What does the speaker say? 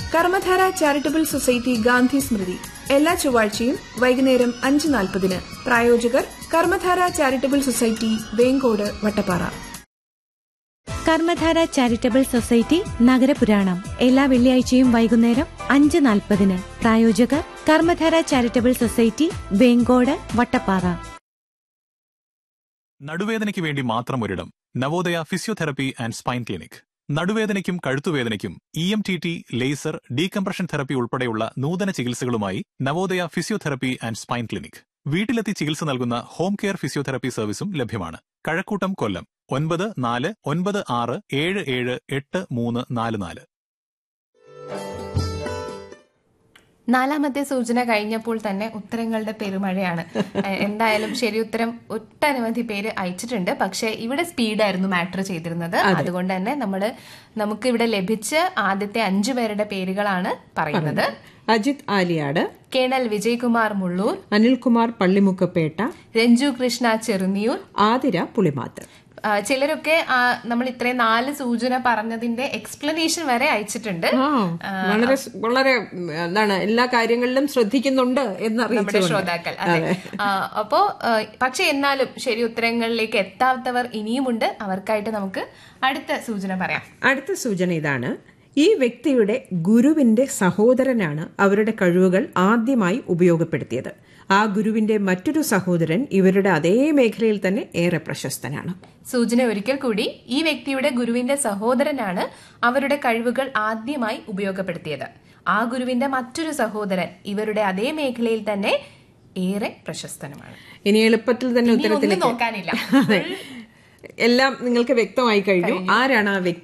കർമ്മധാര charitable society Gandhi Smriti എല്ലാ ചൊവ്വാഴ്ചയും വൈകുന്നേരം അഞ്ച് നാൽപ്പതിന് പ്രായോജകർ Karmadhara charitable society Venkode Vattappara Karmadhara charitable society Nagarapuranam എല്ലാ വെള്ളിയാഴ്ചയും വൈകുന്നേരം അഞ്ച് നാൽപ്പതിന് പ്രായോജകർ കർമ്മധാര ചാരിറ്റബിൾ സൊസൈറ്റി വേങ്കോട് വട്ടപ്പാറ നടുവേദനയ്ക്ക് വേണ്ടി മാത്രം ഒരിടം Navodaya physiotherapy and spine clinic നടുവേദനയ്ക്കും കഴുത്തുവേദനയ്ക്കും E M T T laser decompression therapy ഉൾപ്പെടെയുള്ള നൂതന ചികിത്സകളുമായി Navodaya physiotherapy and spine clinic വീട്ടിലെത്തി ചികിത്സ നൽകുന്ന ഹോം കെയർ ഫിസിയോതെറപ്പി സർവീസും ലഭ്യമാണ് കഴക്കൂട്ടം കൊല്ലം ഒൻപത് നാല് ഒൻപത് ആറ് ഏഴ് ഏഴ് എട്ട് മൂന്ന് നാല് നാല് നാലാമത്തെ സൂചന കഴിഞ്ഞപ്പോൾ തന്നെ ഉത്തരങ്ങളുടെ പെരുമഴയാണ് എ- എന്തായാലും ശരി ഉത്തരം ഒട്ടനവധി പേര് അയച്ചിട്ടുണ്ട് പക്ഷേ ഇവിടെ സ്പീഡായിരുന്നു മാറ്റർ ചെയ്തിരുന്നത് അതുകൊണ്ട് തന്നെ നമ്മൾ നമുക്ക് ഇവിടെ ലഭിച്ച ആദ്യത്തെ അഞ്ചു പേരുടെ പേരുകളാണ് പറയുന്നത് അജിത് ആലിയാട് കേണൽ വിജയകുമാർ മുള്ളൂർ അനിൽകുമാർ പള്ളിമുക്കപ്പേട്ട രഞ്ജു കൃഷ്ണ ചെറുന്നിയൂർ ആതിര പുളിമാത്ത് ആ, ചിലരൊക്കെ ആ, നമ്മൾ ഇത്രയും നാല് സൂചന പറഞ്ഞതിന്റെ എക്സ്പ്ലനേഷൻ വരെ അയച്ചിട്ടുണ്ട് ആ വളരെ സ്- വളരെ ഉം, എന്താണ് എല്ലാ കാര്യങ്ങളിലും ശ്രദ്ധിക്കുന്നുണ്ട് നമ്മുടെ എന്നറിയിച്ചു ശ്രോതാക്കൾ അതെ ആ, അപ്പോ ആ, പക്ഷെ എന്നാലും ശരി ഉത്തരങ്ങളിലേക്ക് എത്താത്തവർ ഇനിയുമുണ്ട് അവർക്കായിട്ട് നമുക്ക് അടുത്ത സൂചന പറയാം അടുത്ത സൂചന ഇതാണ് ഈ വ്യക്തിയുടെ ഗുരുവിന്റെ സഹോദരനാണ് അവരുടെ കഴിവുകൾ ആദ്യമായി ഉപയോഗപ്പെടുത്തിയത് ആ ഗുരുവിന്റെ മറ്റൊരു സഹോദരൻ ഇവരുടെ അതേ മേഖലയിൽ തന്നെ ഏറെ പ്രശസ്തനാണ് സൂചന ഒരിക്കൽ കൂടി ഈ വ്യക്തിയുടെ ഗുരുവിന്റെ സഹോദരനാണ് അവരുടെ കഴിവുകൾ ആദ്യമായി ഉപയോഗപ്പെടുത്തിയത് ആ ഗുരുവിന്റെ മറ്റൊരു സഹോദരൻ ഇവരുടെ അതേ മേഖലയിൽ തന്നെ ഏറെ പ്രശസ്തനുമാണ് ഇനി എളുപ്പത്തിൽ തന്നെ ഇനി ഒന്നും ഉത്തരത്തിലേക്ക് നോക്കാനില്ല അതെ എല്ലാം നിങ്ങൾക്ക് വ്യക്തമായി കഴിഞ്ഞു ആരാണ് ആ വ്യക്തി